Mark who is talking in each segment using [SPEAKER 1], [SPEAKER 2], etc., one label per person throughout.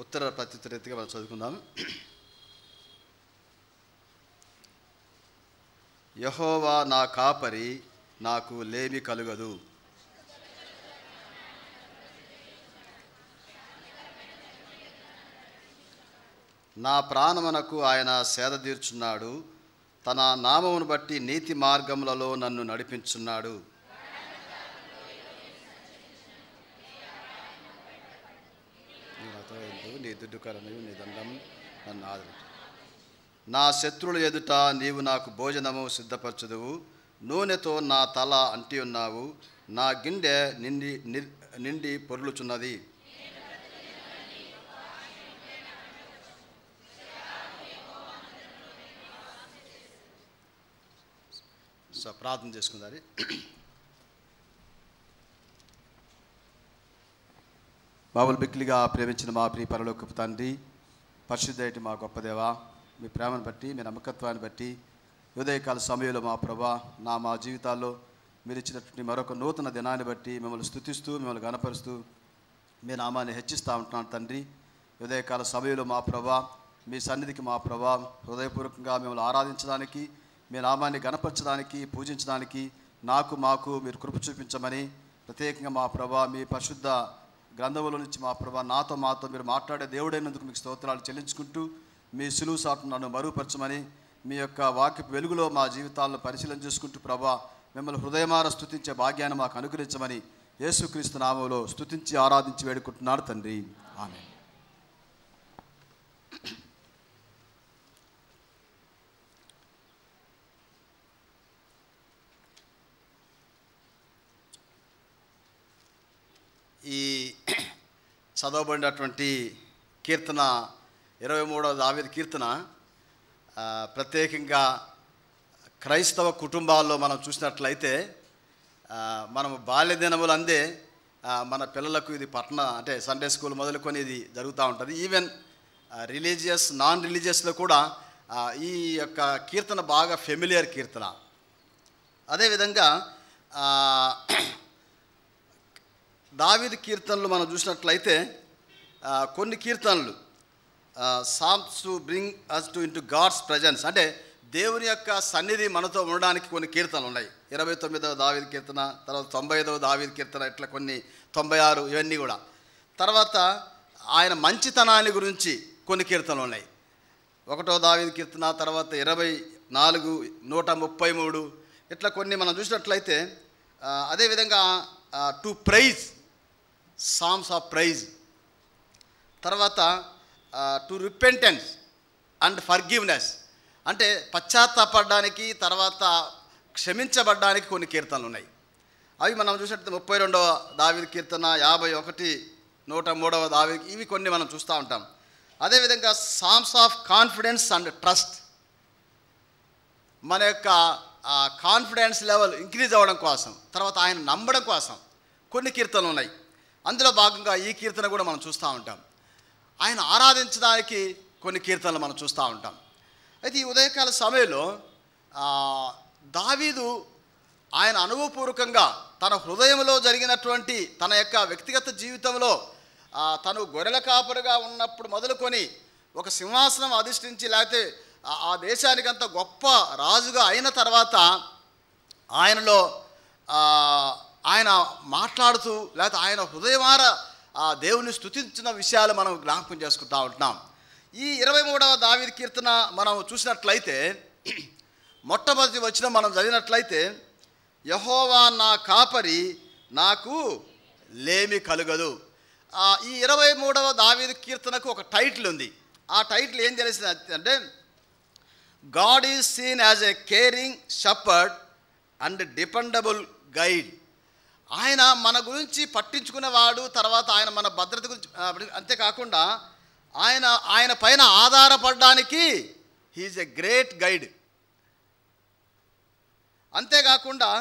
[SPEAKER 1] ఉత్తర ప్రత్యుత్తర రీతిగా మనం చదువుకుందాం యహోవా నా కాపరి నాకు లేమి కలుగదు నా ప్రాణమునకు ఆయన సేద తీర్చున్నాడు తన నామమును బట్టి నీతి మార్గములలో నన్ను నడిపించున్నాడు నీ నాతో ఎందు నీ దుడ్డుకరణ నీ దండం నన్ను ఆదరించు నా శత్రువుల ఎదుట నీవు నాకు భోజనము సిద్ధపరచుదువు నూనెతో నా తల అంటి ఉన్నావు నా గిన్నె నిండి నిర్- నిండి పొర్లుచున్నది సో ప్రార్థన చేసుకుందారి బాబులు బిక్కిలిగా ప్రేమించిన మా ప్రియ పరలోకపు తండ్రి పరిశుద్ధైటి మా గొప్ప దేవా మీ ప్రేమను బట్టి మీ నమ్మకత్వాన్ని బట్టి ఉదయకాల సమయంలో మా ప్రభా నా మా జీవితాల్లో మీరు ఇచ్చినటువంటి మరొక నూతన దినాన్ని బట్టి మిమ్మల్ని స్థుతిస్తూ మిమ్మల్ని గనపరుస్తూ మీ నామాన్ని హెచ్చిస్తూ ఉంటున్నాను తండ్రి ఉదయకాల సమయంలో మా ప్రభా మీ సన్నిధికి మా ప్రభా హృదయపూర్వకంగా మిమ్మల్ని ఆరాధించడానికి మీ నామాన్ని గనపరచడానికి పూజించడానికి నాకు మాకు మీరు కృప చూపించమని ప్రత్యేకంగా మా ప్రభా మీ పరిశుద్ధ గ్రంథముల నుంచి మా ప్రభా నాతో మాతో మీరు మాట్లాడే దేవుడైనందుకు మీకు స్తోత్రాలు చెల్లించుకుంటూ మీ సులువు సాటును నన్ను మరుగుపరచమని మీ యొక్క వాక్యపు వెలుగులో మా జీవితాలను పరిశీలన చేసుకుంటూ ప్రభా మిమ్మల్ని హృదయమార స్తుతించే భాగ్యాన్ని మాకు అనుగ్రహించమని యేసుక్రీస్తు నామంలో స్తుతించి ఆరాధించి వేడుకుంటున్నాడు తండ్రి ఆమె ఈ చదవబడినటువంటి కీర్తన ఇరవై మూడవ దావేది కీర్తన ఆ, ప్రత్యేకంగా క్రైస్తవ కుటుంబాల్లో మనం చూసినట్లయితే ఆ, మనము బాల్య దినములు అందే ఆ, మన పిల్లలకు ఇది పట్టణ అంటే సండే స్కూల్ మొదలుకొని ఇది జరుగుతూ ఉంటుంది ఈవెన్ రిలీజియస్ నాన్ రిలీజియస్లో కూడా ఆ, ఈ యొక్క కీర్తన బాగా ఫెమిలియర్ కీర్తన అదేవిధంగా ఆ, దావీదు కీర్తనలు మనం చూసినట్లయితే ఆ, కొన్ని కీర్తనలు psalms to bring us to into God's presence అంటే దేవుని యొక్క సన్నిధి మనతో ఉండడానికి కొన్ని కీర్తనలు ఉన్నాయి ఇరవై తొమ్మిదవ దావీదు కీర్తన తర్వాత తొంభై ఐదవ దావీదు కీర్తన ఇట్లా కొన్ని తొంభై ఆరు ఇవన్నీ కూడా తర్వాత ఆయన మంచితనాన్ని గురించి కొన్ని కీర్తనలు ఉన్నాయి ఒకటో దావీదు కీర్తన తర్వాత ఇరవై నాలుగు నూట ముప్పై మూడు ఇట్లా కొన్ని మనం చూసినట్లయితే ఆ, అదేవిధంగా to praise psalms of praise తర్వాత టు రిపెంటెన్స్ అండ్ ఫర్గివ్నెస్ అంటే పశ్చాత్తాపడడానికి తర్వాత క్షమించబడ్డానికి కొన్ని కీర్తనలు ఉన్నాయి అవి మనం చూసినట్టు ముప్పై రెండవ దావిది కీర్తన యాభై ఒకటి నూట మూడవ దావి ఇవి కొన్ని మనం చూస్తూ ఉంటాం అదేవిధంగా psalms of confidence and trust మన యొక్క కాన్ఫిడెన్స్ లెవెల్ ఇంక్రీజ్ అవ్వడం కోసం తర్వాత ఆయన నమ్మడం కోసం కొన్ని కీర్తనలు ఉన్నాయి అందులో భాగంగా ఈ కీర్తన కూడా మనం చూస్తూ ఉంటాం ఆయన ఆరాధించడానికి కొన్ని కీర్తనలు మనం చూస్తూ ఉంటాం అయితే ఈ ఉదయకాల సమయంలో ఆ, దావీదు ఆయన అనుభవపూర్వకంగా తన హృదయంలో జరిగినటువంటి తన యొక్క వ్యక్తిగత జీవితంలో ఆ, తను గొర్రెల కాపరిగా ఉన్నప్పుడు మొదలుకొని ఒక సింహాసనం అధిష్ఠించి లేకపోతే ఆ- ఆ దేశానికి అంత గొప్ప రాజుగా అయిన తర్వాత ఆయనలో ఆ, ఆయన మాట్లాడుతూ లేకపోతే ఆయన హృదయమార ఆ దేవుని స్తుతించిన విషయాలు మనం జ్ఞాపకం చేసుకుంటా ఉంటున్నాం ఈ ఇరవై మూడవ దావిది కీర్తన మనం చూసినట్లయితే మొట్టమొదటి వచ్చిన మనం చదివినట్లయితే యహోవా నా కాపరి నాకు లేమి కలుగదు ఆ, ఈ ఇరవై మూడవ దావీదు కీర్తనకు ఒక టైటిల్ ఉంది ఆ టైటిల్ ఏం తెలిసింది అంటే God is seen as a caring shepherd and dependable guide ఆయన మన గురించి పట్టించుకునేవాడు తర్వాత ఆయన మన భద్రత గురించి ఆ, అంతేకాకుండా ఆయన ఆయన పైన ఆధారపడడానికి హీఈస్ ఎ గ్రేట్ గైడ్ అంతేకాకుండా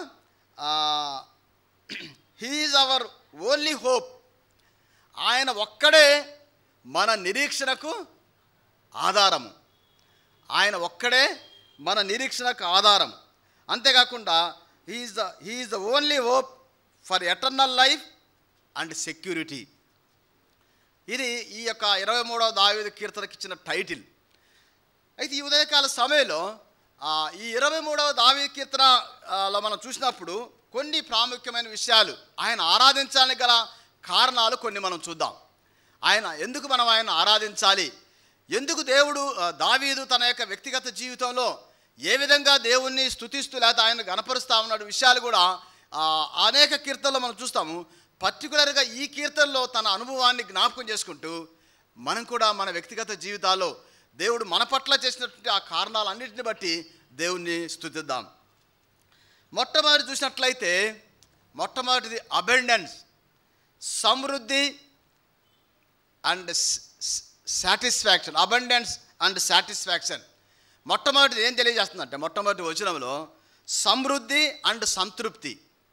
[SPEAKER 1] హీఈస్ అవర్ ఓన్లీ హోప్ ఆయన ఒక్కడే మన నిరీక్షణకు ఆధారము ఆయన ఒక్కడే మన నిరీక్షణకు ఆధారం అంతేకాకుండా he's the he's the only hope for eternal life and security ఇది ఈ యొక్క ఇరవై మూడవ దావీదు కీర్తనకి ఇచ్చిన టైటిల్ అయితే ఈ ఉదయకాల సమయంలో ఆ, ఈ ఇరవై మూడవ దావీ కీర్తనలో మనం చూసినప్పుడు కొన్ని ప్రాముఖ్యమైన విషయాలు ఆయన ఆరాధించడానికి గల కారణాలు కొన్ని మనం చూద్దాం ఆయన ఎందుకు మనం ఆయన ఆరాధించాలి ఎందుకు దేవుడు ఆ, దావీదు తన యొక్క వ్యక్తిగత జీవితంలో ఏ విధంగా దేవుణ్ణి స్తుతిస్తూ లేకపోతే ఆయన గణపరుస్తా ఉన్న విషయాలు కూడా ఆ, అనేక కీర్తనలో మనం చూస్తాము పర్టికులర్గా ఈ కీర్తనలో తన అనుభవాన్ని జ్ఞాపకం చేసుకుంటూ మనం కూడా మన వ్యక్తిగత జీవితాల్లో దేవుడు మన పట్ల చేసినటువంటి ఆ కారణాలన్నింటిని బట్టి దేవుణ్ణి స్తుతిద్దాం మొట్టమొదటి చూసినట్లయితే మొట్టమొదటిది అబెండెన్స్ సమృద్ధి and satisfaction abundance and satisfaction మొట్టమొదటిది ఏం తెలియజేస్తుందంటే మొట్టమొదటి వచనంలో సమృద్ధి అండ్ సంతృప్తి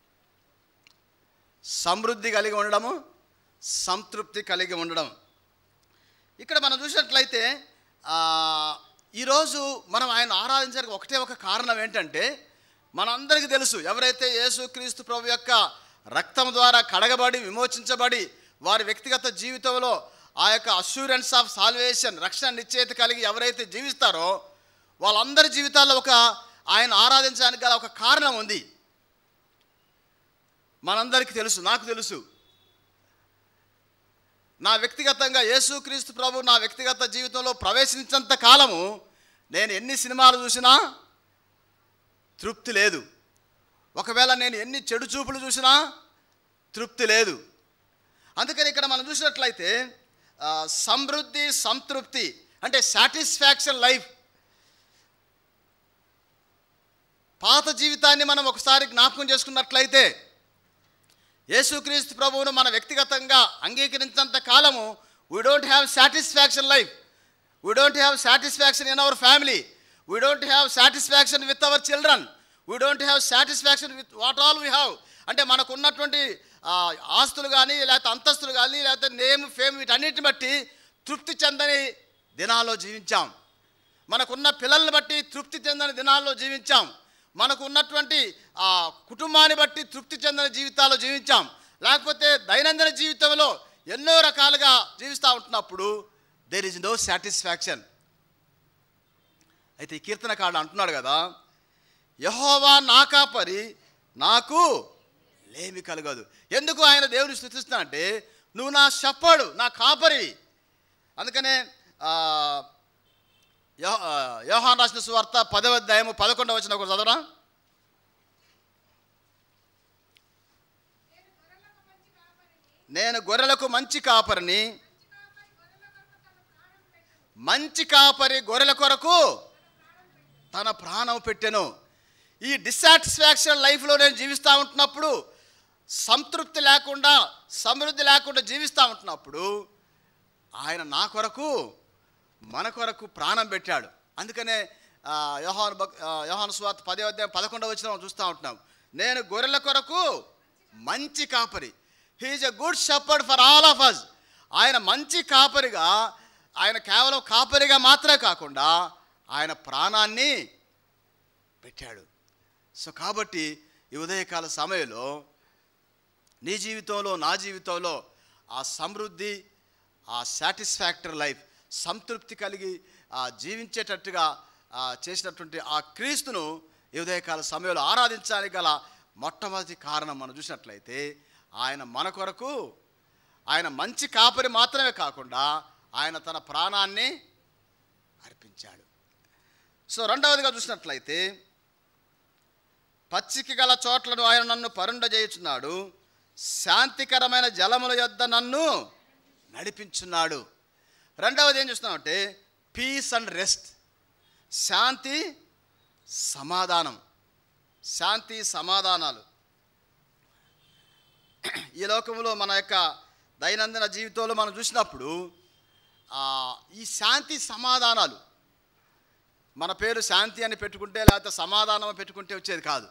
[SPEAKER 1] సమృద్ధి కలిగి ఉండడము సంతృప్తి కలిగి ఉండడం ఇక్కడ మనం చూసినట్లయితే ఆ, ఈరోజు మనం ఆయన ఆరాధించడానికి ఒకటే ఒక కారణం ఏంటంటే మనందరికీ తెలుసు ఎవరైతే యేసుక్రీస్తు ప్రభు యొక్క రక్తం ద్వారా కడగబడి విమోచించబడి వారి వ్యక్తిగత జీవితంలో ఆ యొక్క అష్యూరెన్స్ ఆఫ్ సాల్వేషన్ రక్షణ నిశ్చయిత కలిగి ఎవరైతే జీవిస్తారో వాళ్ళందరి జీవితాల్లో ఒక ఆయన ఆరాధించడానికి గల ఒక కారణం ఉంది మనందరికీ తెలుసు నాకు తెలుసు నా వ్యక్తిగతంగా యేసుక్రీస్తు ప్రభు నా వ్యక్తిగత జీవితంలో ప్రవేశించేంత కాలము నేను ఎన్ని సినిమాలు చూసినా తృప్తి లేదు ఒకవేళ నేను ఎన్ని చెడు చూపులు చూసినా తృప్తి లేదు అందుకని ఇక్కడ మనం చూసినట్లయితే ఆ, సమృద్ధి సంతృప్తి అంటే సాటిస్ఫాక్షన్ లైఫ్ పాత జీవితాన్ని మనం ఒకసారి జ్ఞాపకం చేసుకున్నట్లయితే యేసుక్రీస్తు ప్రభువును మన వ్యక్తిగతంగా అంగీకరించినంత కాలము we don't have satisfaction life we don't have satisfaction in our family we don't have satisfaction with our children we don't have satisfaction with what all we have అంటే మనకు ఉన్నటువంటి ఆ, ఆస్తులు కానీ లేకపోతే అంతస్తులు కానీ లేకపోతే నేమ్ ఫేమ్ వీటన్నిటిని బట్టి తృప్తి చెందని దినాల్లో జీవించాం మనకున్న పిల్లల్ని బట్టి తృప్తి చెందని దినాల్లో జీవించాం మనకు ఉన్నటువంటి ఆ కుటుంబాన్ని బట్టి తృప్తి చెందిన జీవితాల్లో జీవించాం లేకపోతే దైనందిన జీవితంలో ఎన్నో రకాలుగా జీవిస్తూ ఉంటున్నప్పుడు దెర్ ఇస్ నో సాటిస్ఫాక్షన్ అయితే ఈ కీర్తనకాడు అంటున్నాడు కదా యహోవా నా కాపరి నాకు లేమి కలగదు ఎందుకు ఆయన దేవుని స్థుతిస్తున్నా అంటే నువ్వు నా చెప్పాడు నా కాపరివి అందుకనే ఆ, యో- ఆ, యోహాన్ రాసిన సువార్త పదవ అధ్యాయము పదకొండవ వచ్చిన ఒక చదవరా నేను గొర్రెలకు మంచి కాపరిని మంచి కాపరి గొర్రెల కొరకు తన ప్రాణం పెట్టెను ఈ డిస్సాటిస్ఫాక్షన్ లైఫ్లో నేను జీవిస్తూ ఉంటున్నప్పుడు సంతృప్తి లేకుండా సమృద్ధి లేకుండా జీవిస్తూ ఉంటున్నప్పుడు ఆయన నా కొరకు మన కొరకు ప్రాణం పెట్టాడు అందుకనే ఆ, యోహాను భక్ ఆ, యోహాను స్వార్త పదే అధ్యాయం పదకొండవ వచ్చిన చూస్తూ ఉంటున్నాం నేను గొర్రెల కొరకు మంచి కాపరి he's a good shepherd for all of us ఆయన మంచి కాపరిగా ఆయన కేవలం కాపరిగా మాత్రమే కాకుండా ఆయన ప్రాణాన్ని పెట్టాడు సో కాబట్టి ఈ ఉదయకాల సమయంలో నీ జీవితంలో నా జీవితంలో ఆ సమృద్ధి ఆ సాటిస్ఫాక్టరీ లైఫ్ సంతృప్తి కలిగి ఆ జీవించేటట్టుగా ఆ చేసినటువంటి ఆ క్రీస్తును ఈ ఉదయకాల సమయంలో ఆరాధించడానికి గల మొట్టమొదటి కారణం మనం చూసినట్లయితే ఆయన మన కొరకు ఆయన మంచి కాపరి మాత్రమే కాకుండా ఆయన తన ప్రాణాన్ని అర్పించాడు సో రెండవదిగా చూసినట్లయితే పచ్చిక గల చోట్లను ఆయన నన్ను పరుండజేయుచున్నాడు శాంతికరమైన జలముల యొద్ద నన్ను నడిపించున్నాడు రెండవది ఏం చూస్తున్నామంటే పీస్ అండ్ రెస్ట్ శాంతి సమాధానం శాంతి సమాధానాలు ఈ లోకంలో మన యొక్క దైనందిన జీవితంలో మనం చూసినప్పుడు ఆ, ఈ శాంతి సమాధానాలు మన పేరు శాంతి అని పెట్టుకుంటే లేకపోతే సమాధానం అని పెట్టుకుంటే వచ్చేది కాదు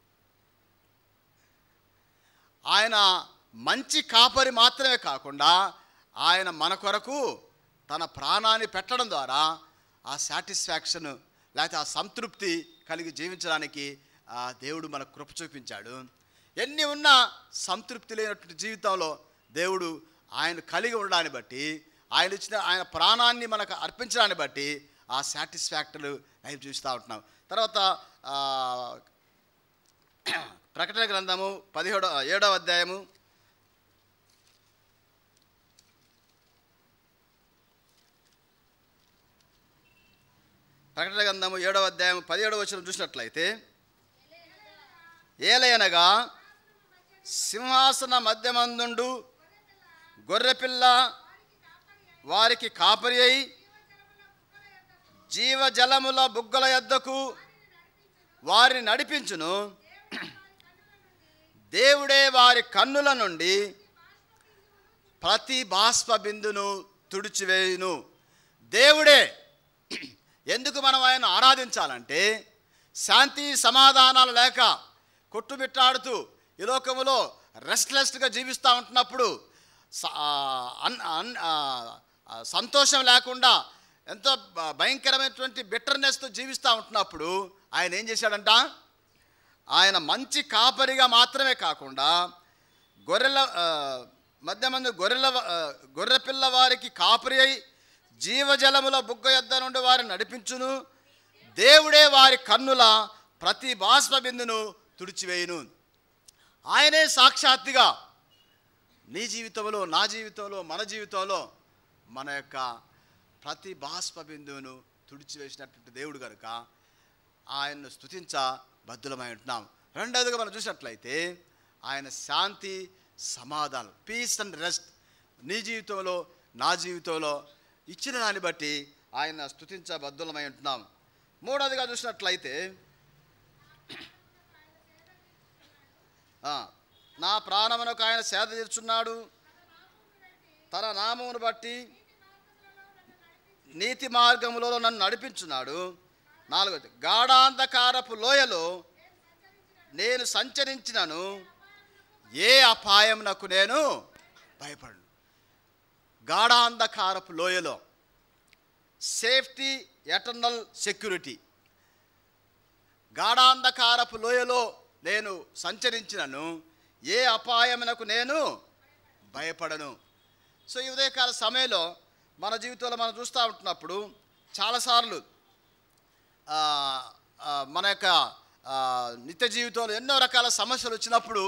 [SPEAKER 1] ఆయన మంచి కాపరి మాత్రమే కాకుండా ఆయన మన కొరకు తన ప్రాణాన్ని పెట్టడం ద్వారా ఆ సాటిస్ఫాక్షన్ లేకపోతే ఆ సంతృప్తి కలిగి జీవించడానికి ఆ దేవుడు మనకు కృప చూపించాడు ఎన్ని ఉన్నా సంతృప్తి లేనటువంటి జీవితంలో దేవుడు ఆయన కలిగి ఉండడాన్ని బట్టి ఆయన ఇచ్చిన ఆయన ప్రాణాన్ని మనకు అర్పించడాన్ని బట్టి ఆ సాటిస్ఫాక్టరీ లైఫ్ చూస్తూ ఉంటున్నాం తర్వాత ఆ, ప్రకటన గ్రంథము పదిహేడో ఏడవ అధ్యాయము ప్రకటన గ్రంథము ఏడవ అధ్యాయం పదిహేడవ వచ్చిన చూసినట్లయితే ఏలయనగా సింహాసన మధ్యమందుండు గొర్రెపిల్ల వారికి కాపరి అయి జీవజలముల బుగ్గల యొద్దకు వారిని నడిపించును దేవుడే వారి కన్నుల నుండి ప్రతి బాష్ప బిందును తుడిచివేయును దేవుడే ఎందుకు మనం ఆయన ఆరాధించాలంటే శాంతి సమాధానాలు లేక కొట్టుమిట్టాడుతూ ఈ లోకములో రెస్ట్లెస్గా జీవిస్తూ ఉంటున్నప్పుడు స- ఆ, అన్- అన్- ఆ, ఆ, సంతోషం లేకుండా ఎంతో భ- భయంకరమైనటువంటి బిట్టర్నెస్తో జీవిస్తూ ఉంటున్నప్పుడు ఆయన ఏం చేశాడంట ఆయన మంచి కాపరిగా మాత్రమే కాకుండా గొర్రెల ఆ, మధ్య మంది గొర్రెల ఆ, గొర్రె పిల్ల వారికి కాపరి అయి జీవజలముల బుగ్గ యొద్ద నుండి వారిని నడిపించును దేవుడే వారి కన్నుల ప్రతి బాష్ప బిందును తుడిచివేయును ఆయనే సాక్షాత్తుగా నీ జీవితంలో నా జీవితంలో మన జీవితంలో మన యొక్క ప్రతి బాష్ప బిందువును తుడిచివేసినటువంటి దేవుడు కనుక ఆయన్ను స్తుతించ బద్దులమై ఉంటున్నాం రెండవదిగా మనం చూసినట్లయితే ఆయన శాంతి సమాధానం పీస్ అండ్ రెస్ట్ నీ జీవితంలో నా జీవితంలో ఇచ్చిన దాన్ని బట్టి ఆయన స్తుతించ బద్దులమై ఉంటున్నాం మూడవదిగా చూసినట్లయితే ఆ, నా ప్రాణమునకు ఆయన సేద తీర్చున్నాడు తన నామమును బట్టి నీతి మార్గములలో నన్ను నడిపించున్నాడు నాలుగోది గాఢాంధకారపు లోయలో నేను సంచరించినను ఏ అపాయమునకు నేను భయపడను గాఢాంధకారపు లోయలో సేఫ్టీ ఎటర్నల్ సెక్యూరిటీ గాఢాంధకారపు లోయలో నేను సంచరించినను ఏ అపాయమునకు నేను భయపడను సో ఈ ఉదయకాల సమయంలో మన జీవితంలో మనం చూస్తూ ఉంటున్నప్పుడు చాలాసార్లు ఆ, ఆ, మన యొక్క ఆ, నిత్య జీవితంలో ఎన్నో రకాల సమస్యలు వచ్చినప్పుడు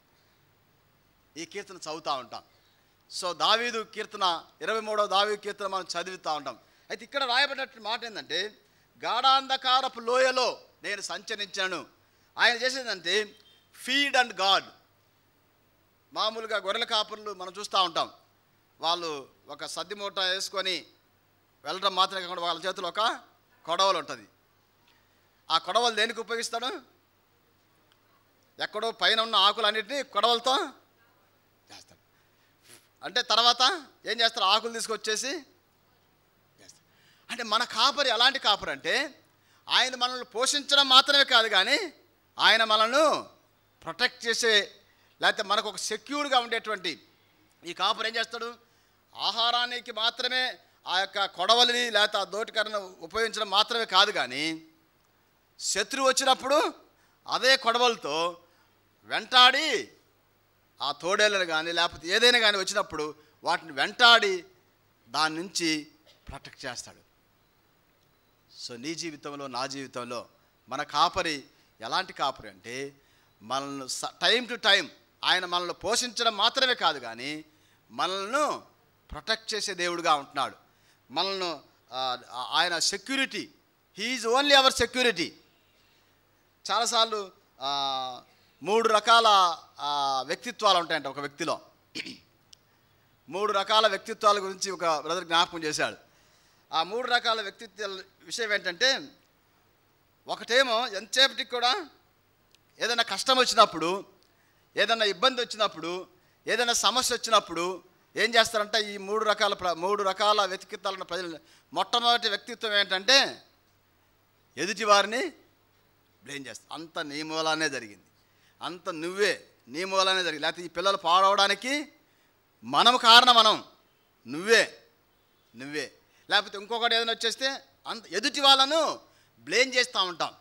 [SPEAKER 1] ఈ కీర్తన చదువుతూ ఉంటాం సో దావీదు కీర్తన ఇరవై మూడవ దావీదు కీర్తన మనం చదువుతూ ఉంటాం అయితే ఇక్కడ రాయబడినటువంటి మాట ఏంటంటే గాఢాంధకారపు లోయలో నేను సంచరించాను ఆయన చేసేదంటే ఫీడ్ అండ్ గాడ్ మామూలుగా గొర్రెల కాపుర్లు మనం చూస్తూ ఉంటాం వాళ్ళు ఒక సద్ది మూట వేసుకొని వెళ్ళడం మాత్రమే కాకుండా వాళ్ళ చేతిలో ఒక కొడవలు ఉంటుంది ఆ కొడవలు దేనికి ఉపయోగిస్తాడు ఎక్కడో పైన ఉన్న ఆకులన్నింటినీ కొడవలతో చేస్తాడు అంటే తర్వాత ఏం చేస్తారు ఆకులు తీసుకొచ్చేసి చేస్తారు అంటే మన కాపరి ఎలాంటి కాపరి అంటే ఆయన మనల్ని పోషించడం మాత్రమే కాదు కానీ ఆయన మనల్ని ప్రొటెక్ట్ చేసే లేకపోతే మనకు ఒక సెక్యూర్గా ఉండేటువంటి ఈ కాపరి ఏం చేస్తాడు ఆహారానికి మాత్రమే ఆ యొక్క కొడవలిని లేకపోతే ఆ దోటికరను ఉపయోగించడం మాత్రమే కాదు కానీ శత్రువు వచ్చినప్పుడు అదే కొడవలతో వెంటాడి ఆ తోడేళ్ళను కానీ లేకపోతే ఏదైనా కానీ వచ్చినప్పుడు వాటిని వెంటాడి దాని నుంచి ప్రొటెక్ట్ చేస్తాడు సో నీ జీవితంలో నా జీవితంలో మన కాపరి ఎలాంటి కాపరి అంటే మనల్ని టైం టు టైం ఆయన మనల్ని పోషించడం మాత్రమే కాదు కానీ మనల్ని ప్రొటెక్ట్ చేసే దేవుడుగా ఉంటున్నాడు మనల్ని ఆ, ఆయన security he's only our security చాలాసార్లు ఆ, మూడు రకాల ఆ, వ్యక్తిత్వాలు ఉంటాయంట ఒక వ్యక్తిలో మూడు రకాల వ్యక్తిత్వాల గురించి ఒక బ్రదర్ జ్ఞాపకం చేశాడు ఆ మూడు రకాల వ్యక్తిత్వాల విషయం ఏంటంటే ఒకటేమో ఎంతసేపటికి కూడా ఏదైనా కష్టం వచ్చినప్పుడు ఏదైనా ఇబ్బంది వచ్చినప్పుడు ఏదైనా సమస్య వచ్చినప్పుడు ఏం చేస్తారంటే ఈ మూడు రకాల ప్ర మూడు రకాల వ్యక్తిత్వాలను ప్రజలు మొట్టమొదటి వ్యక్తిత్వం ఏంటంటే ఎదుటి వారిని బ్లేమ్ చేస్తా అంత నీ మూలానే జరిగింది అంత నువ్వే నీ మూలానే జరిగింది లేకపోతే ఈ పిల్లలు పాడవడానికి మనం కారణం మనం నువ్వే నువ్వే లేకపోతే ఇంకొకటి ఏదైనా వచ్చేస్తే అంత ఎదుటి వాళ్ళను బ్లేమ్ చేస్తూ ఉంటాం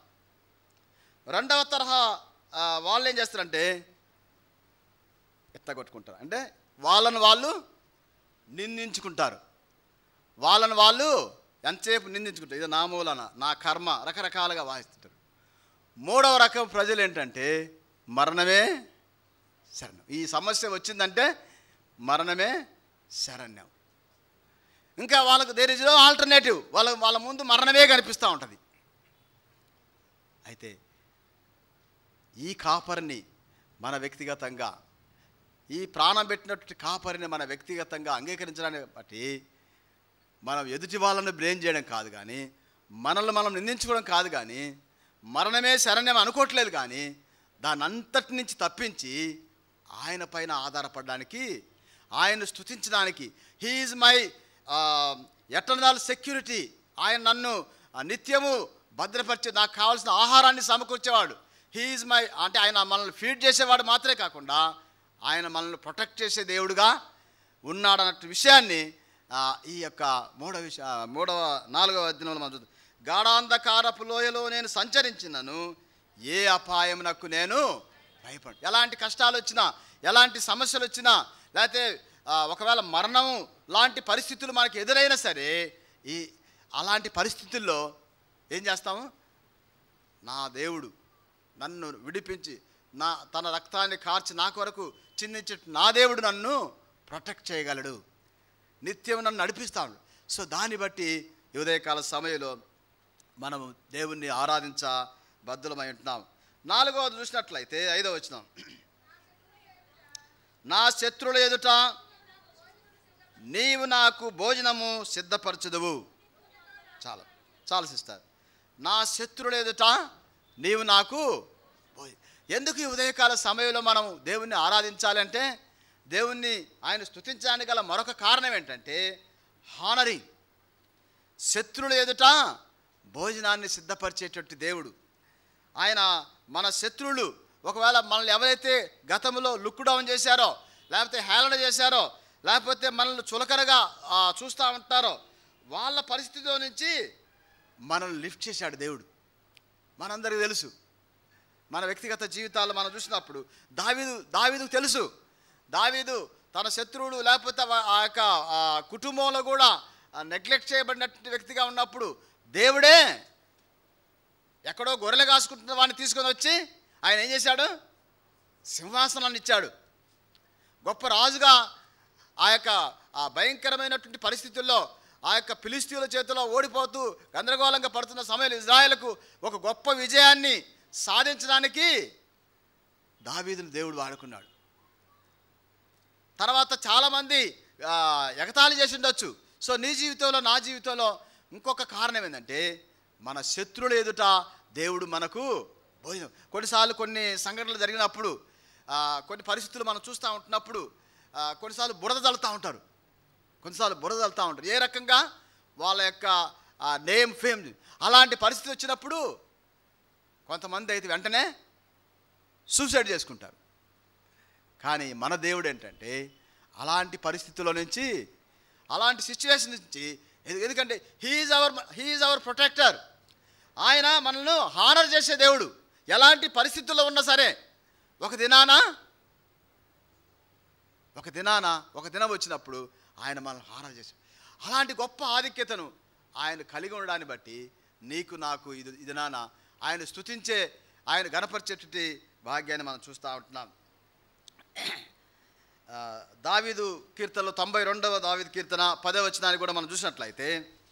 [SPEAKER 1] రెండవ తరహా ఆ, వాళ్ళు ఏం చేస్తారంటే ఎత్తగొట్టుకుంటారు అంటే వాళ్ళను వాళ్ళు నిందించుకుంటారు వాళ్ళని వాళ్ళు ఎంతసేపు నిందించుకుంటారు ఇది నా మూలన నా కర్మ రకరకాలుగా వాయిస్తుంటారు మూడవ రకం ప్రజలు ఏంటంటే మరణమే శరణం ఈ సమస్య వచ్చిందంటే మరణమే శరణ్యం ఇంకా వాళ్ళకు దేర్ ఇస్ నో ఆల్టర్నేటివ్ వాళ్ళ వాళ్ళ ముందు మరణమే కనిపిస్తూ ఉంటుంది అయితే ఈ కాపరిని మన వ్యక్తిగతంగా ఈ ప్రాణం పెట్టినటువంటి కాపరిని మన వ్యక్తిగతంగా అంగీకరించడాన్ని బట్టి మనం ఎదుటి వాళ్ళని బ్లేమ్ చేయడం కాదు కానీ మనల్ని మనం నిందించుకోవడం కాదు కానీ మరణమే శరణ్యం అనుకోవట్లేదు కానీ దాని అంతటి నుంచి తప్పించి ఆయన పైన ఆధారపడడానికి ఆయన స్థుతించడానికి హీఈస్ మై ఎటర్నల్ సెక్యూరిటీ ఆయన నన్ను ఆ, నిత్యము భద్రపరిచే నాకు కావాల్సిన ఆహారాన్ని సమకూర్చేవాడు హీఈస్ మై అంటే ఆయన మనల్ని ఫీడ్ చేసేవాడు మాత్రమే కాకుండా ఆయన మనల్ని ప్రొటెక్ట్ చేసే దేవుడుగా ఉన్నాడన్నట్టు విషయాన్ని ఆ, ఈ యొక్క మూడవ విషయ ఆ, మూడవ నాలుగవ అధ్యయనంలో మనం చూద్దాం గాఢాంధకారపు లోయలో నేను సంచరించినను ఏ అపాయమునకు నేను భయపడు ఎలాంటి కష్టాలు వచ్చినా ఎలాంటి సమస్యలు వచ్చినా లేకపోతే ఆ, ఒకవేళ మరణం లాంటి పరిస్థితులు మనకు ఎదురైనా సరే ఈ అలాంటి పరిస్థితుల్లో ఏం చేస్తాము నా దేవుడు నన్ను విడిపించి నా తన రక్తాన్ని కార్చి నా కొరకు చిందించి నా దేవుడు నన్ను ప్రొటెక్ట్ చేయగలడు నిత్యం నన్ను నడిపిస్తాడు సో దాన్ని బట్టి ఈ ఉదయకాల సమయంలో మనము దేవుణ్ణి ఆరాధించ బద్దులమై ఉంటున్నాం నాలుగవది చూసినట్లయితే ఐదవ వచ్చినాం నా శత్రువుల ఎదుట నీవు నాకు భోజనము సిద్ధపరచుదువు చాలా చాలా సిస్టర్ నా శత్రువుల ఎదుట నీవు నాకు భోజ- ఎందుకు ఈ ఉదయకాల సమయంలో మనం దేవుణ్ణి ఆరాధించాలంటే దేవుణ్ణి ఆయన స్తుతించడానికి గల మరొక కారణం ఏంటంటే హానరింగ్ శత్రువుల ఎదుట భోజనాన్ని సిద్ధపరిచేటట్టు దేవుడు ఆయన మన శత్రువులు ఒకవేళ మనల్ని ఎవరైతే గతంలో లుక్ డౌన్ చేశారో లేకపోతే హేళన చేశారో లేకపోతే మనల్ని చులకనగా ఆ, చూస్తూ ఉంటారో వాళ్ళ పరిస్థితిలో నుంచి మనల్ని లిఫ్ట్ చేశాడు దేవుడు మనందరికీ తెలుసు మన వ్యక్తిగత జీవితాలు మనం చూసినప్పుడు దావీదు దావీదుకు తెలుసు దావీదు తన శత్రువుడు లేకపోతే వా- ఆ యొక్క ఆ కుటుంబంలో కూడా నెగ్లెక్ట్ చేయబడినటువంటి వ్యక్తిగా ఉన్నప్పుడు దేవుడే ఎక్కడో గొర్రెలు కాసుకుంటున్న వాడిని తీసుకొని వచ్చి ఆయన ఏం చేశాడు సింహాసనాన్ని ఇచ్చాడు గొప్ప రాజుగా ఆ యొక్క ఆ భయంకరమైనటువంటి పరిస్థితుల్లో ఆ యొక్క ఫిలిస్తీన్ల చేతిలో ఓడిపోతూ గందరగోళంగా పడుతున్న సమయంలో ఇజ్రాయెల్కు ఒక గొప్ప విజయాన్ని సాధించడానికి దావీదును దేవుడు వాడుకున్నాడు తర్వాత చాలామంది ఆ, ఎగతాళి చేసి ఉండొచ్చు సో నీ జీవితంలో నా జీవితంలో ఇంకొక కారణం ఏంటంటే మన శత్రువుల ఎదుట దేవుడు మనకు భోజనం కొన్నిసార్లు కొన్ని సంఘటనలు జరిగినప్పుడు ఆ, కొన్ని పరిస్థితులు మనం చూస్తూ ఉంటున్నప్పుడు ఆ, కొన్నిసార్లు బురద తలుతూ ఉంటారు కొన్నిసార్లు బురద తలుతూ ఉంటారు ఏ రకంగా వాళ్ళ యొక్క నేమ్ ఫేమ్ అలాంటి పరిస్థితి వచ్చినప్పుడు కొంతమంది అయితే వెంటనే సూసైడ్ చేసుకుంటారు కానీ మన దేవుడు ఏంటంటే అలాంటి పరిస్థితుల్లో నుంచి అలాంటి సిచ్యువేషన్ నుంచి ఎందు- ఎందుకంటే he's our he's our protector ఆయన మనల్ని హానర్ చేసే దేవుడు ఎలాంటి పరిస్థితుల్లో ఉన్నా సరే ఒక దినాన ఒక దినాన ఒక దినం వచ్చినప్పుడు ఆయన మనల్ని హానర్ చేశాడు అలాంటి గొప్ప ఆధిక్యతను ఆయన కలిగి ఉండడాన్ని బట్టి నీకు నాకు ఇది ఇది నాన్న ఆయన స్తుతించే ఆయన గణపరిచేటువంటి భాగ్యాన్ని మనం చూస్తూ ఉంటున్నాం ఆ, దావీదు కీర్తనలో తొంభై రెండవ దావీదు కీర్తన పదవ వచనాన్ని కూడా మనం చూసినట్లయితే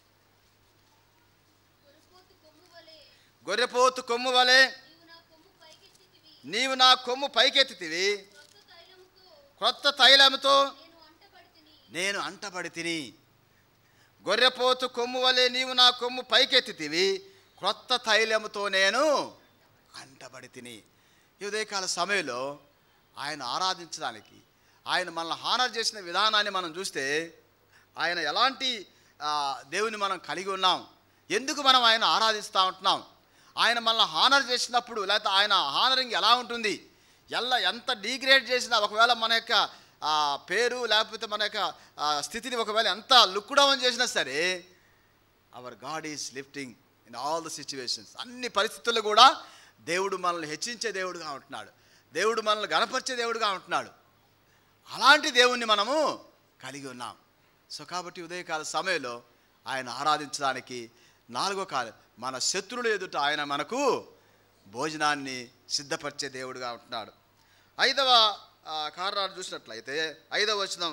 [SPEAKER 2] గొర్రెపోతు కొమ్ము వలె
[SPEAKER 1] గొర్రెపోతు కొమ్ము వలె
[SPEAKER 2] నీవు నా కొమ్ము పైకెత్తితివి
[SPEAKER 1] నీవు నా కొమ్ము పైకెత్తితివి
[SPEAKER 2] క్రొత్త తైలముతో
[SPEAKER 1] క్రొత్త తైలముతో
[SPEAKER 2] నేను అంటబడితిని
[SPEAKER 1] నేను అంటబడి తిని గొర్రెపోతు కొమ్ము వలె నీవు నా కొమ్ము పైకెత్తితివి క్రొత్త తైలముతో నేను అంటబడి తిని ఈ ఉదయకాల సమయంలో ఆయన ఆరాధించడానికి ఆయన మనల్ని హానర్ చేసిన విధానాన్ని మనం చూస్తే ఆయన ఎలాంటి ఆ, దేవుని మనం కలిగి ఉన్నాం ఎందుకు మనం ఆయన ఆరాధిస్తూ ఉంటున్నాం ఆయన మనల్ని హానర్ చేసినప్పుడు లేకపోతే ఆయన హానరింగ్ ఎలా ఉంటుంది ఎలా ఎంత డీగ్రేడ్ చేసినా ఒకవేళ మన యొక్క ఆ, పేరు లేకపోతే మన యొక్క ఆ, స్థితిని ఒకవేళ ఎంత లుక్ డౌన్ చేసినా సరే our God is lifting in all the situations అన్ని పరిస్థితుల్లో కూడా దేవుడు మనల్ని హెచ్చించే దేవుడుగా ఉంటున్నాడు దేవుడు మనల్ని గణపరిచే దేవుడుగా ఉంటున్నాడు అలాంటి దేవుణ్ణి మనము కలిగి ఉన్నాం సో కాబట్టి ఉదయకాల సమయంలో ఆయన ఆరాధించడానికి నాలుగో కాలం మన శత్రువులు ఎదుట ఆయన మనకు భోజనాన్ని సిద్ధపరిచే దేవుడుగా ఉంటున్నాడు ఐదవ ఆ, కారణాలు చూసినట్లయితే ఐదవ వచనం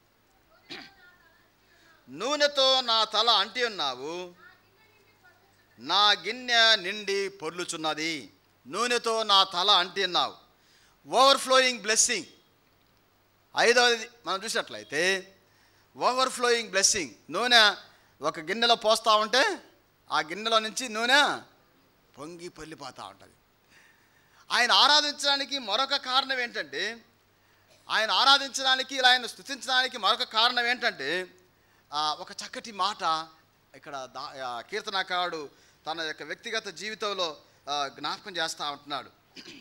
[SPEAKER 1] నూనెతో నా తల అంటి ఉన్నావు నా గిన్నె నిండి పొర్లుచున్నది నూనెతో నా తల అంటి ఉన్నావు ఓవర్ఫ్లోయింగ్ బ్లెస్సింగ్ ఐదవది మనం చూసినట్లయితే ఓవర్ఫ్లోయింగ్ బ్లెస్సింగ్ నూనె ఒక గిన్నెలో పోస్తూ ఉంటే ఆ గిన్నెలో నుంచి నూనె పొంగి పొల్లిపోతూ ఉంటుంది ఆయన ఆరాధించడానికి మరొక కారణం ఏంటంటే ఆయన ఆరాధించడానికి ఇలా ఆయన స్థుతించడానికి మరొక కారణం ఏంటంటే ఆ, ఒక చక్కటి మాట ఇక్కడ దా ఆ, కీర్తనకారుడు తన యొక్క వ్యక్తిగత జీవితంలో ఆ, జ్ఞాపకం చేస్తూ ఉంటున్నాడు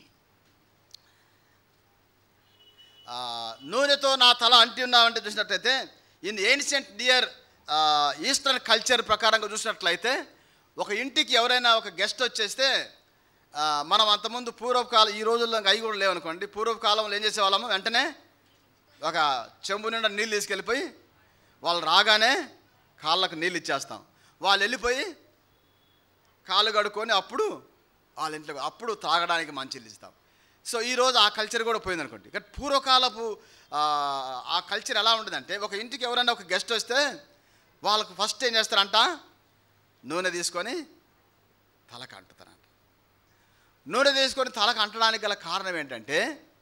[SPEAKER 1] ఆ, నూనెతో నా తల అంటి ఉన్నామంటే చూసినట్లయితే in ancient dear eastern culture ప్రకారంగా చూసినట్లయితే ఒక ఇంటికి ఎవరైనా ఒక గెస్ట్ వచ్చేస్తే ఆ, మనం అంతకుముందు పూర్వకాలం ఈ రోజుల్లో ఇంకా అవి కూడా లేవనుకోండి పూర్వకాలంలో ఏం చేసేవాళ్ళము వెంటనే ఒక చెంబు నిండా నీళ్ళు తీసుకెళ్ళిపోయి వాళ్ళు రాగానే కాళ్ళకు నీళ్ళు ఇచ్చేస్తాం వాళ్ళు వెళ్ళిపోయి కాళ్ళు కడుక్కొని అప్పుడు వాళ్ళ ఇంట్లో అప్పుడు తాగడానికి మంచిలు ఇస్తాం సో ఈరోజు ఆ కల్చర్ కూడా పోయింది అనుకోండి కానీ పూర్వకాలపు ఆ, ఆ కల్చర్ ఎలా ఉంటుందంటే ఒక ఇంటికి ఎవరైనా ఒక గెస్ట్ వస్తే వాళ్ళకు ఫస్ట్ ఏం చేస్తారంట నూనె తీసుకొని తలకు అంటుతారంట నూనె తీసుకొని తలకు అంటడానికి గల కారణం ఏంటంటే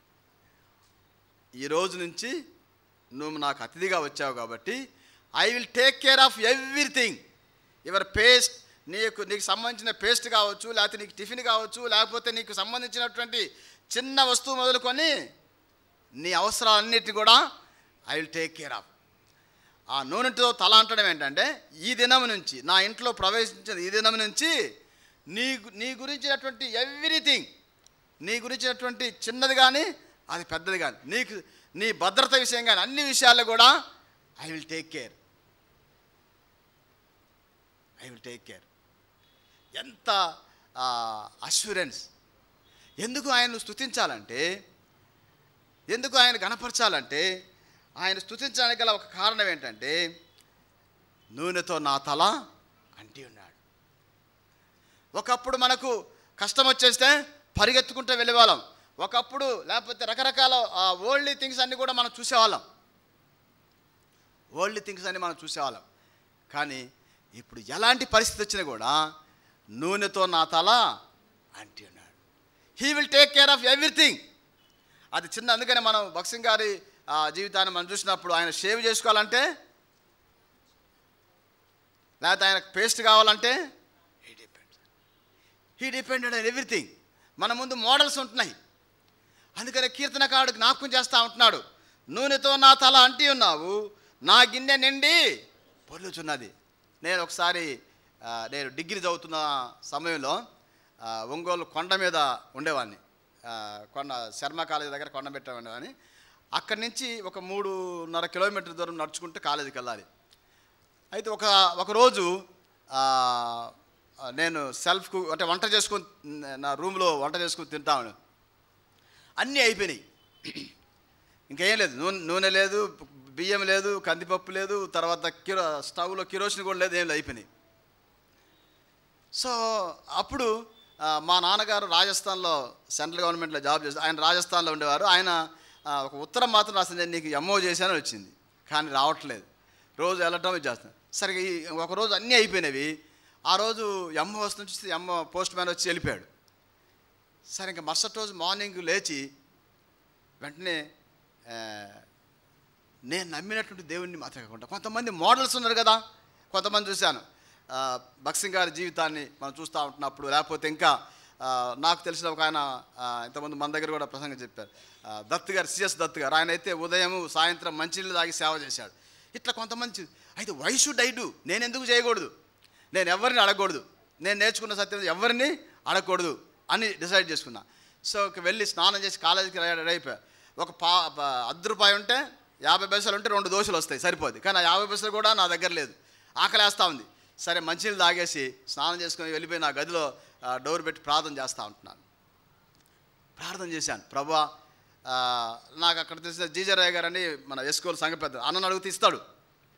[SPEAKER 1] ఈ రోజు నుంచి నువ్వు నాకు అతిథిగా వచ్చావు కాబట్టి I will take care of everything your paste నీకు నీకు సంబంధించిన పేస్ట్ కావచ్చు లేకపోతే నీకు టిఫిన్ కావచ్చు లేకపోతే నీకు సంబంధించినటువంటి చిన్న వస్తువు మొదలుకొని నీ అవసరాలన్నిటిని కూడా I will take care of ఆ నూనెతో తల అంటడం ఏంటంటే ఈ దినం నుంచి నా ఇంట్లో ప్రవేశించిన ఈ దినం నుంచి నీ గు- నీ గురించినటువంటి ఎవ్రీథింగ్ నీ గురించినటువంటి చిన్నది కానీ అది పెద్దది కానీ నీకు నీ భద్రత విషయం కానీ అన్ని విషయాల్లో కూడా I will take care I will take care ఎంత అష్యూరెన్స్ ఎందుకు ఆయన్ను స్తుతించాలంటే ఎందుకు ఆయన గణపరచాలంటే ఆయన స్తుతించడానికి గల ఒక కారణం ఏంటంటే నూనెతో నా తల అంటి ఉన్నాడు ఒకప్పుడు మనకు కష్టం వచ్చేస్తే పరిగెత్తుకుంటూ వెళ్ళేవాళ్ళం ఒకప్పుడు లేకపోతే రకరకాల ఓల్డ్ థింగ్స్ అన్నీ కూడా మనం చూసేవాళ్ళం ఓల్డ్ థింగ్స్ అన్ని మనం చూసేవాళ్ళం కానీ ఇప్పుడు ఎలాంటి పరిస్థితి వచ్చినా కూడా నూనెతో నా తల అంటి ఉన్నాడు he will take care of everything అది చిన్న అందుకనే మనం భక్సింగ్ గారి ఆ, జీవితాన్ని మనం చూసినప్పుడు ఆయన షేవ్ చేసుకోవాలంటే లేకపోతే ఆయనకు పేస్ట్ కావాలంటే he depends he depended on everything మన ముందు మోడల్స్ ఉంటున్నాయి అందుకనే కీర్తనకారుడు జ్ఞాపకం చేస్తూ ఉంటున్నాడు నూనెతో నా తల అంటి ఉన్నావు నా గిన్నె నిండి పొర్లుచున్నది నేను ఒకసారి ఆ, నేను డిగ్రీ చదువుతున్న సమయంలో ఆ, ఒంగోలు కొండ మీద ఉండేవాడిని ఆ, కొండ శర్మ కాలేజీ దగ్గర కొండ పెట్టేవాడిని అక్కడి నుంచి ఒక మూడున్నర కిలోమీటర్ దూరం నడుచుకుంటూ కాలేజీకి వెళ్ళాలి అయితే ఒక ఒకరోజు ఆ, నేను సెల్ఫ్ కు అంటే వంట చేసుకొని నా రూమ్లో వంట చేసుకొని తింటాను అన్నీ అయిపోయినాయి ఇంకేం లేదు నూనె నూనె లేదు బియ్యం లేదు కందిపప్పు లేదు తర్వాత కిరో స్టవ్లో కిరోసిన్ కూడా లేదు ఏం లేదు అయిపోయినాయి సో అప్పుడు ఆ, మా నాన్నగారు రాజస్థాన్లో సెంట్రల్ గవర్నమెంట్లో జాబ్ చేస్తారు ఆయన రాజస్థాన్లో ఉండేవారు ఆయన ఆ, ఒక ఉత్తరం మాత్రం రాసింది నేను నీకు ఎంఓ చేశాను వచ్చింది కానీ రావట్లేదు రోజు వెళ్ళటం ఇది చేస్తాను సరే ఈ ఒక రోజు అన్నీ అయిపోయినవి ఆ రోజు ఎంఓ వస్తుంది చూస్తే ఎంఓ పోస్ట్ మ్యాన్ వచ్చి వెళ్ళిపోయాడు సరే ఇంకా మరుసటి రోజు మార్నింగ్ లేచి వెంటనే ఆ, నేను నమ్మినటువంటి దేవుణ్ణి మాత్రం కాకుండా కొంతమంది మోడల్స్ ఉన్నారు కదా కొంతమంది చూశాను ఆ, భక్సింగ్ గారి జీవితాన్ని మనం చూస్తూ ఉంటున్నప్పుడు లేకపోతే ఇంకా ఆ, నాకు తెలిసిన ఒక ఆయన ఆ, ఇంతకుముందు మన దగ్గర కూడా ప్రసంగం చెప్పారు ఆ, దత్ గారు సిఎస్ దత్ గారు ఆయన అయితే ఉదయం సాయంత్రం మంచినీళ్ళు తాగి సేవ చేశాడు ఇట్లా కొంతమంది చూ- అయితే వై షుడ్ ఐ డూ నేను ఎందుకు చేయకూడదు నేను ఎవరిని అడగకూడదు నేను నేర్చుకున్న సత్యం ఎవరిని అడగకూడదు అని డిసైడ్ చేసుకున్నా సో ఇక వెళ్ళి స్నానం చేసి కాలేజీకి రెడీ అయిపోయా ఒక పా ప- అర్ధ రూపాయి ఉంటే యాభై పైసలు ఉంటే రెండు దోశలు వస్తాయి సరిపోద్ది కానీ ఆ యాభై పైసలు కూడా నా దగ్గర లేదు ఆకలేస్తూ ఉంది సరే మంచినీళ్ళు తాగేసి స్నానం చేసుకొని వెళ్ళిపోయి నా గదిలో ఆ, డోర్ పెట్టి ప్రార్థన చేస్తూ ఉంటున్నాను ప్రార్థన చేశాను ప్రభా ఆ, నాకు అక్కడ తెలిసిన జీజరాయ్ గారు అని మన ఎస్కోల్ సంఘ పెద్ద అన్నను అడిగితే ఇస్తాడు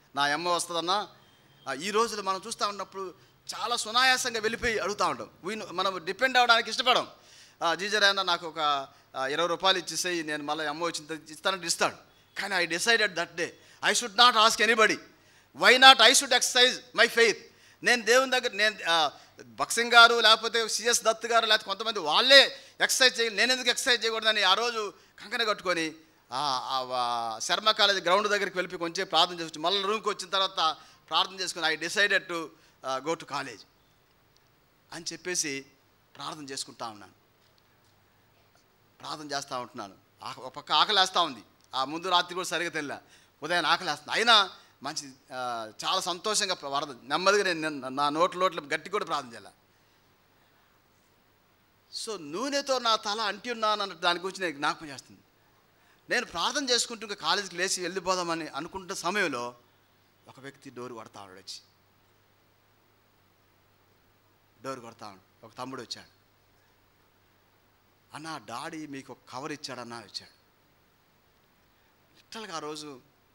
[SPEAKER 1] నా అమ్మ వస్తుందన్నా ఆ, ఈ రోజులు మనం చూస్తూ ఉన్నప్పుడు చాలా సునాయాసంగా వెళ్ళిపోయి అడుగుతూ ఉంటాం వీ మనం డిపెండ్ అవ్వడానికి ఇష్టపడం జీజరైనా నాకు ఒక ఆ, ఇరవై రూపాయలు ఇచ్చేసేయి నేను మళ్ళీ అమ్మ వచ్చిన తర్వాత ఇస్తానంటే ఇస్తాడు కానీ I decided that day I should not ask anybody why not I should exercise my faith నేను దేవుని దగ్గర నేను ఆ, బక్సింగ్ గారు లేకపోతే సిఎస్ దత్ గారు లేకపోతే కొంతమంది వాళ్ళే ఎక్సర్సైజ్ చేయాలి నేను ఎందుకు ఎక్సర్సైజ్ చేయకూడదని ఆ రోజు కంకణ కట్టుకొని ఆ, ఆ, ఆ, శర్మ కాలేజ్ గ్రౌండ్ దగ్గరికి వెళ్ళి కొంచెం ప్రార్థన చేసుకుని మళ్ళీ రూమ్కి వచ్చిన తర్వాత ప్రార్థన చేసుకుని I decided to go to college అని చెప్పేసి ప్రార్థన చేసుకుంటా ఉన్నాను ప్రార్థన చేస్తూ ఉంటున్నాను ఆక- ఒక పక్క ఆకలేస్తూ ఉంది ఆ ముందు రాత్రి కూడా సరిగా తెలియలే ఉదయం ఆకలేస్తుంది అయినా మంచి ఆ, చాలా సంతోషంగా వరద నెమ్మదిగా నేను నేను నా నోట్ల నోట్ల గట్టి కూడా ప్రార్థన చేయాలి సో నూనెతో నా తల అంటి ఉన్నాను అన్న దాని గురించి నేను జ్ఞాపకం చేస్తుంది నేను ప్రార్థన చేసుకుంటూ ఇంకా కాలేజీకి లేచి వెళ్ళిపోదామని అనుకుంటున్న సమయంలో ఒక వ్యక్తి డోర్ కొడతా ఉన్నాడు వచ్చి డోర్ కొడతా ఉన్నాడు ఒక తమ్ముడు వచ్చాడు అన్న డాడీ మీకు ఒక కవర్ ఇచ్చాడన్నా ఇచ్చాడు లిటరల్గా ఆ రోజు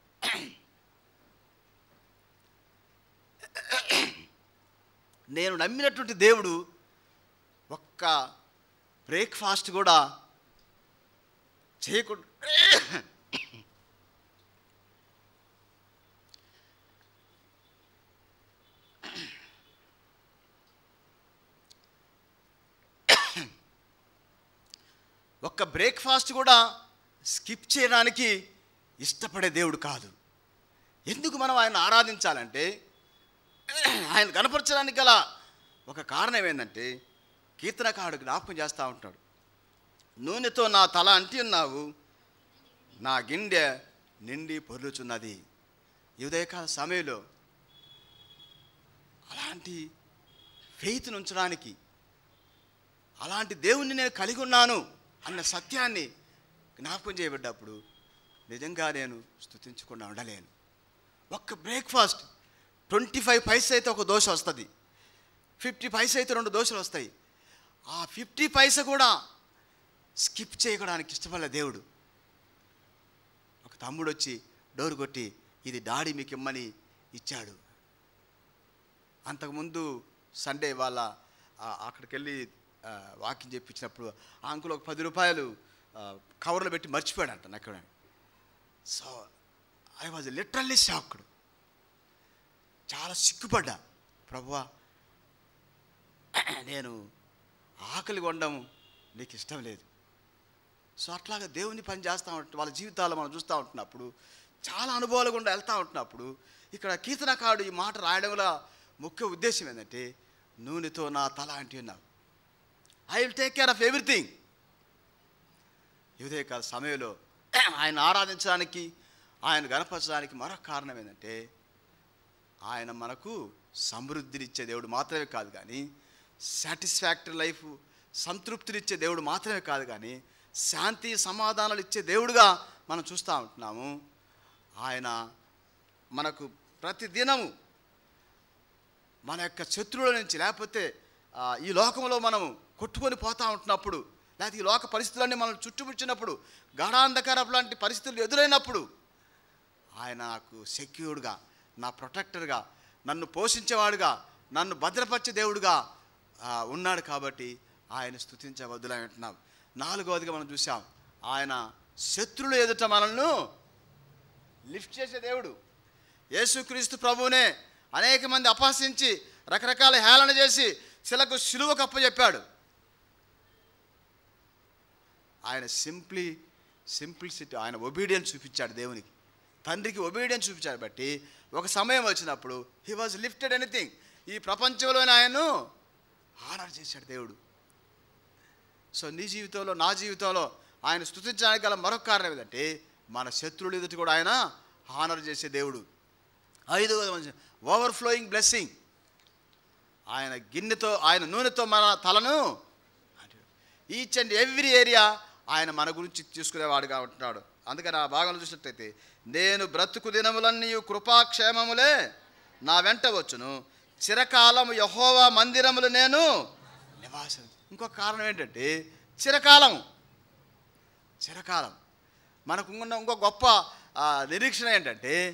[SPEAKER 1] నేను నమ్మినటువంటి దేవుడు ఒక్క బ్రేక్ఫాస్ట్ కూడా చేయకుండా ఒక్క బ్రేక్ఫాస్ట్ కూడా స్కిప్ చేయడానికి ఇష్టపడే దేవుడు కాదు ఎందుకు మనం ఆయన ఆరాధించాలంటే ఆయన కనపరచడానికి గల ఒక కారణం ఏంటంటే కీర్తనకారుడు జ్ఞాపకం చేస్తూ ఉంటాడు నూనెతో నా తల అంటి ఉన్నావు నా గిండె నిండి పొర్లుచున్నది ఈ ఉదయకాల సమయంలో అలాంటి ఫెయిత్ను ఉంచడానికి అలాంటి దేవుణ్ణి నేను కలిగి ఉన్నాను అన్న సత్యాన్ని జ్ఞాపకం చేయబడ్డప్పుడు నిజంగా నేను స్థుతించకుండా ఉండలేను ఒక్క బ్రేక్ఫాస్ట్ ట్వంటీ ఫైవ్ పైస అయితే ఒక దోశ వస్తుంది ఫిఫ్టీ పైస అయితే రెండు దోశలు వస్తాయి ఆ ఫిఫ్టీ పైస కూడా స్కిప్ చేయడానికి ఇష్టపడలే దేవుడు ఒక తమ్ముడు వచ్చి డోర్ కొట్టి ఇది డాడీ మీకు ఇమ్మని ఇచ్చాడు అంతకుముందు సండే వాళ్ళ ఆ, అక్కడికి వెళ్ళి ఆ, వాకింగ్ చెప్పించినప్పుడు ఆ అంకుల్ ఒక పది రూపాయలు ఆ, కవర్లో పెట్టి మర్చిపోయాడంట నాకు so I was literally shocked చాలా సిగ్గుపడ్డా ప్రభువా నేను ఆకలి కొండం నీకు ఇష్టం లేదు సో అట్లాగా దేవుని పని చేస్తూ ఉంటే వాళ్ళ జీవితాలు మనం చూస్తూ ఉంటున్నప్పుడు చాలా అనుభవాలు గుండా వెళ్తూ ఉంటున్నప్పుడు ఇక్కడ కీర్తనకారుడు ఈ మాట రాయడంలో ముఖ్య ఉద్దేశం ఏంటంటే నూనెతో నా తల అంటి ఉన్నావు I will take care of everything ఉదయకాల సమయంలో ఆయన ఆరాధించడానికి ఆయన గణపరచడానికి మరొక కారణం ఏంటంటే ఆయన మనకు సమృద్ధినిచ్చే దేవుడు మాత్రమే కాదు కానీ సాటిస్ఫాక్టరీ లైఫ్ సంతృప్తినిచ్చే దేవుడు మాత్రమే కాదు కానీ శాంతి సమాధానాలు ఇచ్చే దేవుడుగా మనం చూస్తూ ఉంటున్నాము ఆయన మనకు ప్రతి దినము మన యొక్క శత్రువుల నుంచి లేకపోతే ఆ, ఈ లోకంలో మనం కొట్టుకొని పోతూ ఉంటున్నప్పుడు లేకపోతే ఈ లోక పరిస్థితులన్నీ మనం చుట్టుముచ్చినప్పుడు గాఢాంధకారపు లాంటి పరిస్థితులు ఎదురైనప్పుడు ఆయన నాకు సెక్యూర్డ్గా నా ప్రొటెక్టర్గా నన్ను పోషించేవాడుగా నన్ను భద్రపరిచే దేవుడుగా ఆ, ఉన్నాడు కాబట్టి ఆయన స్థుతించవద్దులా అంటున్నాం నాలుగవదిగా మనం చూసాం ఆయన శత్రులు ఎదుట మనల్ని లిఫ్ట్ చేసే దేవుడు యేసుక్రీస్తు ప్రభువునే అనేక మంది అపహసించి రకరకాల హేళన చేసి శిలకు శిలువ కప్ప చెప్పాడు ఆయన సింప్లీ సింప్లిసిటీ ఆయన ఒబీడియన్స్ చూపించాడు దేవునికి తండ్రికి ఒబీడియన్స్ చూపించాడు బట్టి ఒక సమయం వచ్చినప్పుడు హీ వాజ్ లిఫ్టెడ్ ఎనీథింగ్ ఈ ప్రపంచంలోనే ఆయన్ను ఆర్డర్ చేశాడు దేవుడు సో నీ జీవితంలో నా జీవితంలో ఆయన స్థుతించడానికి గల మరొక కారణం ఏంటంటే మన శత్రువులు ఎదుటి కూడా ఆయన హానర్ చేసే దేవుడు ఐదవది ఓవర్ ఫ్లోయింగ్ బ్లెస్సింగ్ ఆయన గిన్నెతో ఆయన నూనెతో మన తలను ఈచ్ అండ్ ఎవ్రీ ఏరియా ఆయన మన గురించి తీసుకునేవాడుగా ఉంటున్నాడు అందుకని ఆ భాగంలో చూసినట్టయితే నేను బ్రతుకు దినములన్నీ కృపాక్షేమములే నా వెంట వచ్చును చిరకాలం యహోవా మందిరములు నేను నివాసం ఇంకొక కారణం ఏంటంటే చిరకాలం చిరకాలం మనకు ఉన్న ఇంకో గొప్ప ఆ, నిరీక్షణ ఏంటంటే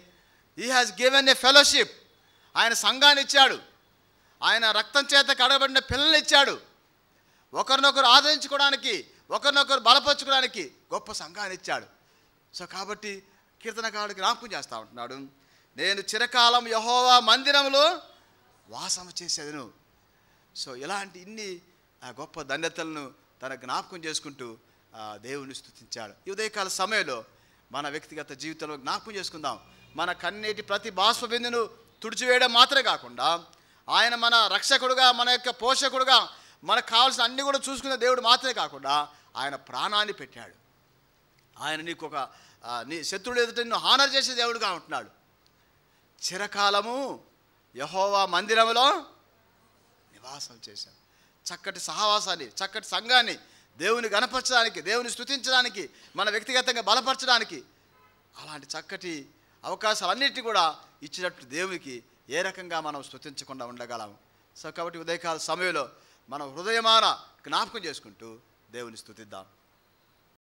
[SPEAKER 1] he has given a fellowship ఆయన సంఘాన్ని ఇచ్చాడు ఆయన రక్తం చేత కడగబడిన పిల్లల్ని ఇచ్చాడు ఒకరినొకరు ఆదరించుకోవడానికి ఒకరినొకరు బలపరచుకోవడానికి గొప్ప సంఘాన్ని ఇచ్చాడు సో కాబట్టి కీర్తనకారుడికి జ్ఞాపకం చేస్తూ ఉంటున్నాడు నేను చిరకాలం యహోవా మందిరంలో వాసం చేసేదను సో ఇలాంటి ఇన్ని ఆ గొప్ప ధన్యతలను తన జ్ఞాపకం చేసుకుంటూ ఆ దేవుని స్తుతించాడు ఈ ఉదయకాల సమయంలో మన వ్యక్తిగత జీవితంలో జ్ఞాపకం చేసుకుందాం మన కన్నీటి ప్రతి బాష్ప బిందును తుడిచివేయడం మాత్రమే కాకుండా ఆయన మన రక్షకుడుగా మన యొక్క పోషకుడుగా మనకు కావాల్సిన అన్ని కూడా చూసుకునే దేవుడు మాత్రమే కాకుండా ఆయన ప్రాణాన్ని పెట్టాడు ఆయన నీకు ఒక ఆ, నీ శత్రుడు ఎదుట నిన్ను హానర్ చేసే దేవుడుగా ఉంటున్నాడు చిరకాలము యహోవా మందిరంలో నివాసం చేశాం చక్కటి సహవాసాన్ని చక్కటి సంఘాన్ని దేవుని గణపరచడానికి దేవుని స్తుతించడానికి మన వ్యక్తిగతంగా బలపరచడానికి అలాంటి చక్కటి అవకాశాలన్నిటిని కూడా ఇచ్చినట్టు దేవునికి ఏ రకంగా మనం స్తుతించకుండా ఉండగలం సో కాబట్టి ఉదయకాల సమయంలో మనం హృదయమాన జ్ఞాపకం చేసుకుంటూ దేవుని స్తుతిద్దాం